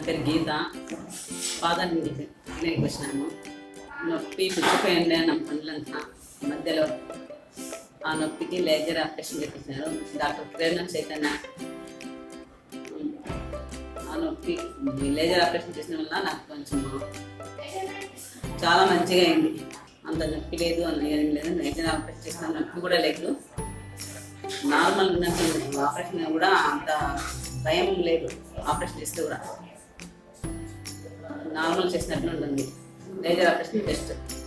పేరు గీత పాదానికి క్లినిక్ వచ్చినాము నొప్పి పుచ్చిపోయింది నా పనులంతా మధ్యలో ఆ నొప్పికి లేజర్ ఆపరేషన్ చేపించినారు డాక్టర్ ప్రేరణ చైతన్య ఆ నొప్పి ఈ లేజర్ ఆపరేషన్ చేసిన వల్ల నాకు కొంచెం చాలా మంచిగా అయింది అంత నొప్పి లేదు అన్న ఏం లేదు లేజర్ ఆపరేషన్ చేసిన నొప్పి కూడా లేదు నార్మల్ ఉన్నట్టు ఆపరేషన్ కూడా అంత భయం లేదు ఆపరేషన్ చేస్తే కూడా నార్మల్ చేసినట్లు ఉంటుంది లేజర్ ఆపరేషన్ బెస్ట్